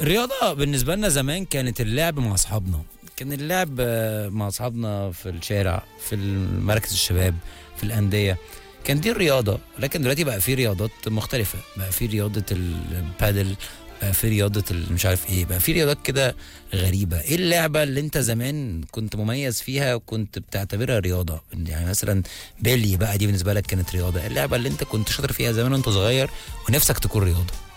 الرياضة بالنسبة لنا زمان كانت اللعب مع أصحابنا كان اللعب آه، مع أصحابنا في الشارع في مراكز الشباب في الأندية كان دي الرياضة لكن دلوقتي بقى في رياضات مختلفة بقى في رياضة البادل بقى في رياضة ال- مش عارف ايه بقى في رياضات كده غريبة ايه اللعبة اللي انت زمان كنت مميز فيها وكنت بتعتبرها رياضة يعني مثلا بيلي بقى دي بالنسبة لك كانت رياضة إيه اللعبة اللي انت كنت شاطر فيها زمان وانت صغير ونفسك تكون رياضة